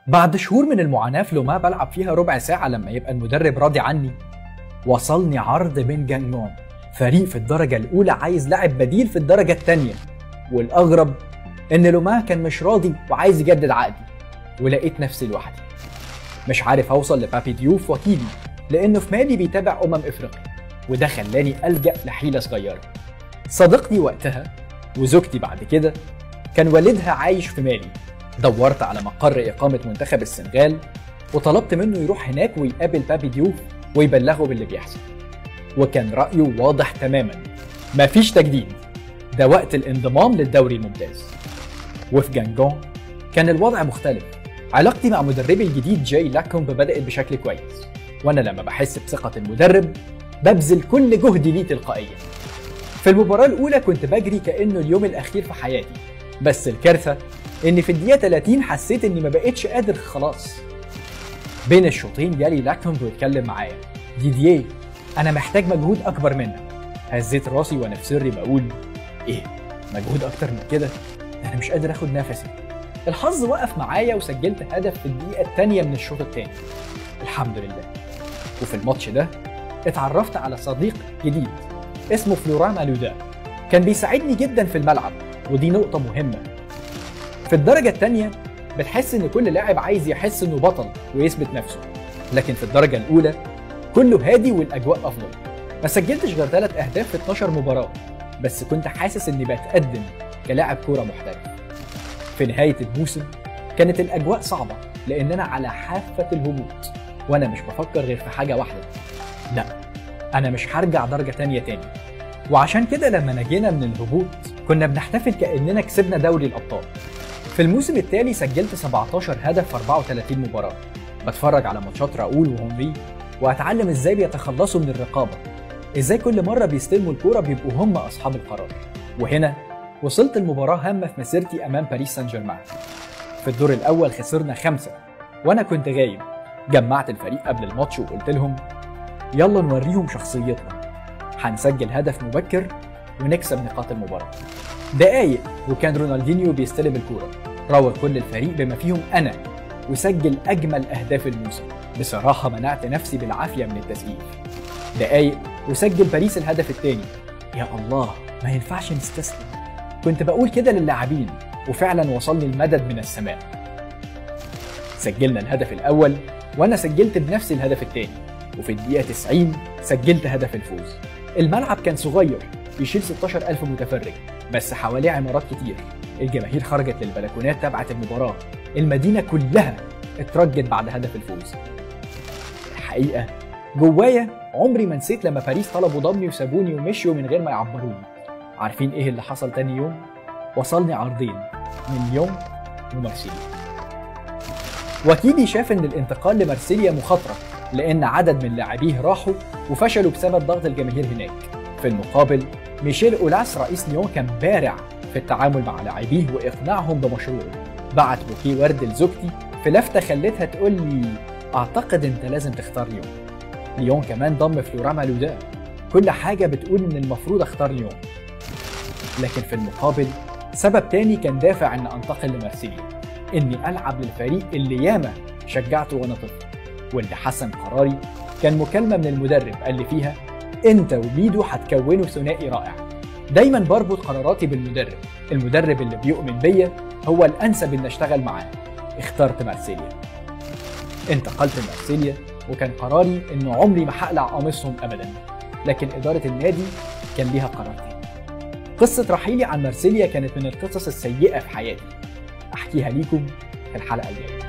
بعد شهور من المعاناة في لوما بلعب فيها ربع ساعة لما يبقى المدرب راضي عني وصلني عرض من جانجون فريق في الدرجة الأولى عايز لاعب بديل في الدرجة الثانية والأغرب إن لوما كان مش راضي وعايز يجدد عقدي ولقيت نفسي لوحدي مش عارف أوصل لبابي ديوف وكيلي لأنه في مالي بيتابع أمم إفريقيا وده خلاني ألجأ لحيلة صغيرة صديقتي وقتها وزوجتي بعد كده كان والدها عايش في مالي دورت على مقر إقامة منتخب السنغال وطلبت منه يروح هناك ويقابل بابي ديوف ويبلغه باللي بيحصل وكان رأيه واضح تماما مفيش تجديد ده وقت الانضمام للدوري الممتاز وفي جانجون كان الوضع مختلف علاقتي مع مدربي الجديد جاي لاكومب بدأت بشكل كويس وأنا لما بحس بثقة المدرب ببذل كل جهدي ليه تلقائيا في المباراة الأولى كنت بجري كأنه اليوم الأخير في حياتي بس الكارثة إن في الدقيقة 30 حسيت إني ما بقتش قادر خلاص بين الشوطين جالي لاكومب ويتكلم معايا ديدييه أنا محتاج مجهود أكبر منك هزيت راسي وأنا في سري بقول إيه مجهود أكتر من كده ده أنا مش قادر آخد نفسي الحظ وقف معايا وسجلت هدف في الدقيقة الثانية من الشوط الثاني الحمد لله وفي الماتش ده اتعرفت على صديق جديد اسمه فلوران مالودا كان بيساعدني جدا في الملعب ودي نقطة مهمة في الدرجة الثانية بتحس إن كل لاعب عايز يحس إنه بطل ويثبت نفسه لكن في الدرجة الأولى كله هادي والأجواء أفضل ما سجلتش غير ثلاث أهداف في 12 مباراة بس كنت حاسس إني بتقدم كلاعب كورة محترف في نهاية الموسم كانت الأجواء صعبة لأننا على حافة الهبوط وأنا مش بفكر غير في حاجة واحدة لا أنا مش هرجع درجة تانية تاني وعشان كده لما نجينا من الهبوط كنا بنحتفل كأننا كسبنا دوري الأبطال في الموسم التالي سجلت 17 هدف في 34 مباراة بتفرج على ماتشات راؤول وهنري وأتعلم إزاي بيتخلصوا من الرقابة إزاي كل مرة بيستلموا الكورة بيبقوا هم أصحاب القرار وهنا وصلت المباراة هامة في مسيرتي أمام باريس سان جيرمان في الدور الأول خسرنا خمسة وأنا كنت غايب جمعت الفريق قبل الماتش وقلت لهم يلا نوريهم شخصيتنا هنسجل هدف مبكر ونكسب نقاط المباراة دقايق وكان رونالدينيو بيستلم الكورة روض كل الفريق بما فيهم أنا وسجل أجمل أهداف الموسم بصراحة منعت نفسي بالعافية من التسقيف دقايق وسجل باريس الهدف الثاني يا الله ما ينفعش نستسلم كنت بقول كده للاعبين وفعلا وصلني المدد من السماء سجلنا الهدف الأول وأنا سجلت بنفسي الهدف الثاني وفي الدقيقة 90 سجلت هدف الفوز الملعب كان صغير يشيل 16000 متفرج بس حواليه عمارات كتير الجماهير خرجت للبلكونات تبعت المباراة المدينة كلها اترجت بعد هدف الفوز الحقيقة جوايا عمري ما نسيت لما باريس طلبوا ضمي وسابوني ومشيوا من غير ما يعبروني عارفين ايه اللي حصل تاني يوم؟ وصلني عرضين من ليون ومارسيليا وكيلي شاف ان الانتقال لمارسيليا مخاطرة لان عدد من لاعبيه راحوا وفشلوا بسبب ضغط الجماهير هناك في المقابل ميشيل اولاس رئيس ليون كان بارع في التعامل مع لاعبيه واقناعهم بمشروعه بعت بوكيه ورد لزوجتي في لفتة خلتها تقول لي اعتقد انت لازم تختار ليون ليون كمان ضم فلورا مالودا كل حاجة بتقول ان المفروض اختار ليون لكن في المقابل سبب تاني كان دافع ان انتقل لمارسيليا اني العب للفريق اللي ياما شجعته وانا طفل واللي حسم قراري كان مكالمة من المدرب قال لي فيها انت وميدو هتكونوا ثنائي رائع دايما بربط قراراتي بالمدرب المدرب اللي بيؤمن بيا هو الانسب ان اشتغل معاه اخترت مارسيليا انتقلت لمارسيليا وكان قراري انه عمري ما هقلع قميصهم ابدا لكن اداره النادي كان ليها قرار تاني قصه رحيلي عن مارسيليا كانت من القصص السيئه في حياتي احكيها ليكم في الحلقه الجايه